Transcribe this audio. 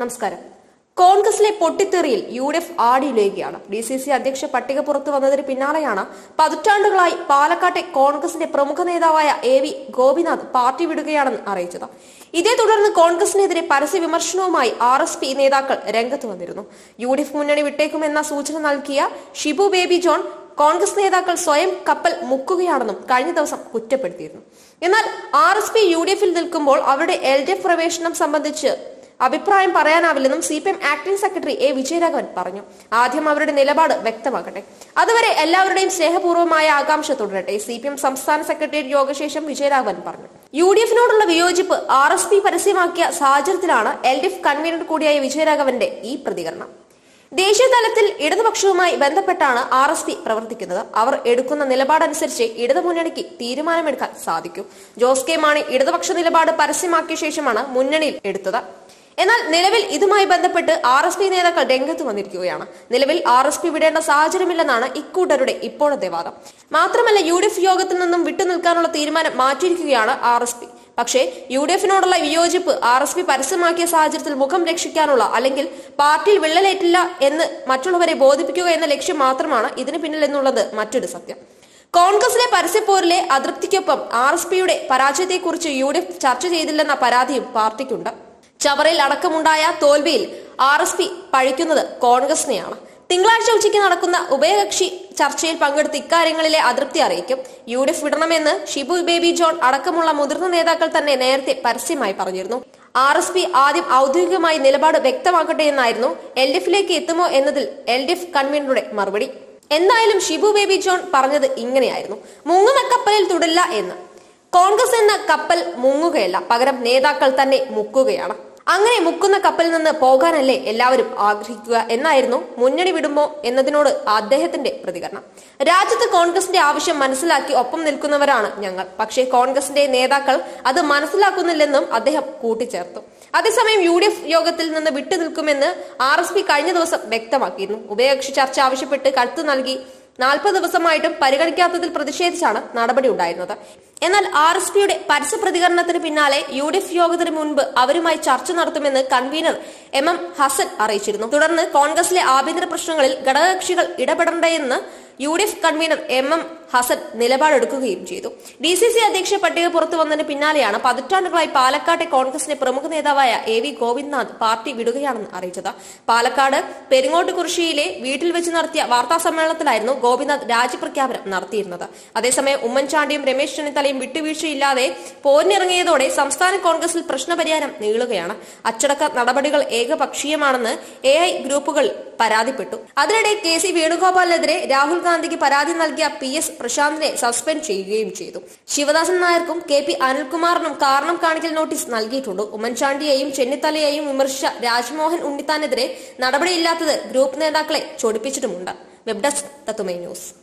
നമസ്കാരം കോൺഗ്രസിലെ പൊട്ടിത്തെറിയിൽ യു ഡി എഫ് ആടിയുലയുകയാണ് ഡി സി സി അധ്യക്ഷ പട്ടിക പുറത്തു വന്നതിന് പിന്നാലെയാണ് പതിറ്റാണ്ടുകളായി പാലക്കാട്ടെ കോൺഗ്രസിന്റെ പ്രമുഖ നേതാവായ എ വി ഗോപിനാഥ് പാർട്ടി വിടുകയാണെന്ന് അറിയിച്ചത് ഇതേ തുടർന്ന് കോൺഗ്രസിനെതിരെ പരസ്യ വിമർശനവുമായി ആർ എസ് പി നേതാക്കൾ രംഗത്ത് വന്നിരുന്നു യു ഡി എഫ് മുന്നണി വിട്ടേക്കുമെന്ന സൂചന നൽകിയ ഷിബു ബേബി ജോൺ കോൺഗ്രസ് നേതാക്കൾ സ്വയം കപ്പൽ മുക്കുകയാണെന്നും കഴിഞ്ഞ ദിവസം കുറ്റപ്പെടുത്തിയിരുന്നു എന്നാൽ R S P U D എഫിൽ നിൽക്കുമ്പോൾ അവരുടെ എൽ ഡി എഫ് പ്രവേശനം സംബന്ധിച്ച് അഭിപ്രായം പറയാനാവില്ലെന്നും C P M acting secretary A Vijayaraghavan പറഞ്ഞു ആദ്യം അവരുടെ നിലപാട് വ്യക്തമാകട്ടെ അതുവരെ എല്ലാവരുടെയും സ്നേഹപൂർവ്വമായ ആകാംക്ഷ തുടരട്ടെ സി പി എം സംസ്ഥാന സെക്രട്ടേറിയറ്റ് യോഗശേഷം വിജയരാഘവൻ പറഞ്ഞു യു ഡി എഫിനോടുള്ള വിയോജിപ്പ് ആർ എസ് പി പരസ്യമാക്കിയ സാഹചര്യത്തിലാണ് എൽ ഡി എഫ് കൺവീനർ കൂടിയായ വിജയരാഘവന്റെ ഈ പ്രതികരണം ദേശീയ തലത്തിൽ ഇടതുപക്ഷവുമായി ബന്ധപ്പെട്ടാണ് ആർ എസ് പി പ്രവർത്തിക്കുന്നത് അവർ എടുക്കുന്ന നിലപാടനുസരിച്ച് ഇടതുമുന്നണിക്ക് തീരുമാനമെടുക്കാൻ സാധിക്കൂ ജോസ് കെ മാണി ഇടതുപക്ഷ നിലപാട് പരസ്യമാക്കിയ ശേഷമാണ് മുന്നണിയിൽ എടുത്തത് എന്നാൽ നിലവിൽ ഇതുമായി ബന്ധപ്പെട്ട് ആർ എസ് പി നേതാക്കൾ രംഗത്ത് വന്നിരിക്കുകയാണ് നിലവിൽ ആർ എസ് പി വിടേണ്ട സാഹചര്യമില്ലെന്നാണ് ഇക്കൂട്ടരുടെ ഇപ്പോഴത്തെ വാദം മാത്രമല്ല യു ഡി എഫ് യോഗത്തിൽ നിന്നും വിട്ടുനിൽക്കാനുള്ള തീരുമാനം മാറ്റിയിരിക്കുകയാണ് ആർ എസ് പി പക്ഷേ യു ഡി എഫിനോടുള്ള വിയോജിപ്പ് ആർ എസ് പി പരസ്യമാക്കിയ സാഹചര്യത്തിൽ മുഖം രക്ഷിക്കാനുള്ള അല്ലെങ്കിൽ പാർട്ടിയിൽ വിള്ളലേറ്റില്ല എന്ന് മറ്റുള്ളവരെ ബോധിപ്പിക്കുക എന്ന ലക്ഷ്യം മാത്രമാണ് ഇതിന് പിന്നിൽ എന്നുള്ളത് മറ്റൊരു സത്യം കോൺഗ്രസിലെ പരസ്യപ്പോരിലെ അതൃപ്തിക്കൊപ്പം ആർ എസ് പിയുടെ പരാജയത്തെക്കുറിച്ച് യു ഡി എഫ് ചർച്ച ചെയ്തില്ലെന്ന പരാതിയും പാർട്ടിക്കുണ്ട് ചവറയിൽ അടക്കമുണ്ടായ തോൽവിയിൽ ആർ എസ് പി പഴിക്കുന്നത് കോൺഗ്രസിനെയാണ് തിങ്കളാഴ്ച ഉച്ചയ്ക്ക് നടക്കുന്ന ഉഭയകക്ഷി ചർച്ചയിൽ പങ്കെടുത്ത് ഇക്കാര്യങ്ങളിലെ അതൃപ്തി അറിയിക്കും യു ഡി എഫ് വിടണമെന്ന് ഷിബു ബേബി ജോൺ അടക്കമുള്ള മുതിർന്ന നേതാക്കൾ തന്നെ നേരത്തെ പരസ്യമായി പറഞ്ഞിരുന്നു ആർ എസ് പി ആദ്യം ഔദ്യോഗികമായി നിലപാട് വ്യക്തമാക്കട്ടെ എന്നായിരുന്നു എൽ ഡി എഫിലേക്ക് എത്തുമോ എന്നതിൽ എൽ ഡി എഫ് കൺവീനറുടെ മറുപടി എന്തായാലും ഷിബു ബേബി ജോൺ പറഞ്ഞത് ഇങ്ങനെയായിരുന്നു മുങ്ങുന്ന കപ്പലിൽ തുടരില്ല എന്ന് കോൺഗ്രസ് എന്ന കപ്പൽ മുങ്ങുകയല്ല പകരം നേതാക്കൾ തന്നെ മുക്കുകയാണ് അങ്ങനെ മുക്കുന്ന കപ്പലിൽ നിന്ന് പോകാനല്ലേ എല്ലാവരും ആഗ്രഹിക്കുക എന്നായിരുന്നു മുന്നണി വിടുമോ എന്നതിനോട് അദ്ദേഹത്തിന്റെ പ്രതികരണം രാജ്യത്ത് കോൺഗ്രസിന്റെ ആവശ്യം മനസ്സിലാക്കി ഒപ്പം നിൽക്കുന്നവരാണ് ഞങ്ങൾ പക്ഷേ കോൺഗ്രസിന്റെ നേതാക്കൾ അത് മനസ്സിലാക്കുന്നില്ലെന്നും അദ്ദേഹം കൂട്ടിച്ചേർത്തു അതേസമയം യു ഡി എഫ് യോഗത്തിൽ നിന്ന് വിട്ടുനിൽക്കുമെന്ന് ആർ എസ് പി കഴിഞ്ഞ ദിവസം വ്യക്തമാക്കിയിരുന്നു ഉഭയകക്ഷി ചർച്ച ആവശ്യപ്പെട്ട് കത്ത് നൽകി നാൽപ്പത് ദിവസമായിട്ടും പരിഗണിക്കാത്തതിൽ പ്രതിഷേധിച്ചാണ് നടപടി ഉണ്ടായിരുന്നത് എന്നാൽ ആർ എസ് പിയുടെ പരസ്യ പ്രതികരണത്തിന് പിന്നാലെ യു ഡി എഫ് യോഗത്തിന് മുൻപ് അവരുമായി ചർച്ച നടത്തുമെന്ന് കൺവീനർ എം എം ഹസൻ അറിയിച്ചിരുന്നു തുടർന്ന് കോൺഗ്രസിലെ ആഭ്യന്തര പ്രശ്നങ്ങളിൽ ഘടകകക്ഷികൾ ഇടപെടേണ്ടതെന്ന് U D F convener M M Hassan നിലപാടെടുക്കുകയും ചെയ്തു ഡി സി സി അധ്യക്ഷ പട്ടിക പുറത്തു വന്നതിന് പിന്നാലെയാണ് പതിറ്റാണ്ടുകളായി പാലക്കാട്ടെ കോൺഗ്രസിന്റെ പ്രമുഖ നേതാവായ എ വി ഗോവിന്ദ്നാഥ് പാർട്ടി വിടുകയാണെന്ന് അറിയിച്ചത് പാലക്കാട് പെരിങ്ങോട്ട് കുറിശിയിലെ വീട്ടിൽ വെച്ച് നടത്തിയ വാർത്താ സമ്മേളനത്തിലായിരുന്നു ഗോപിനാഥ് രാജ്യപ്രഖ്യാപനം നടത്തിയിരുന്നത് അതേസമയം ഉമ്മൻചാണ്ടിയും രമേശ് ചെന്നിത്തലയും വിട്ടുവീഴ്ചയില്ലാതെ പോരിനിറങ്ങിയതോടെ സംസ്ഥാന കോൺഗ്രസിൽ പ്രശ്നപരിഹാരം നീളുകയാണ് അച്ചടക്ക നടപടികൾ ഏകപക്ഷീയമാണെന്ന് എ ഐ ഗ്രൂപ്പുകൾ പരാതിപ്പെട്ടു അതിനിടെ കെ സി വേണുഗോപാലിനെതിരെ രാഹുൽ ഗാന്ധിക്ക് പരാതി നൽകിയ പി എസ് പ്രശാന്തിനെ സസ്പെൻഡ് ചെയ്യുകയും ചെയ്തു ശിവദാസൻ നായർക്കും കെ പി അനിൽകുമാറിനും കാരണം കാണിക്കൽ നോട്ടീസ് നൽകിയിട്ടുണ്ട് ഉമ്മൻചാണ്ടിയെയും ചെന്നിത്തലയെയും വിമർശിച്ച രാജ്മോഹൻ ഉണ്ണിത്താനെതിരെ നടപടിയില്ലാത്തത് ഗ്രൂപ്പ് നേതാക്കളെ ചൊടിപ്പിച്ചിട്ടുമുണ്ട് വെബ് ഡെസ്ക് തത്തുമൈ ന്യൂസ്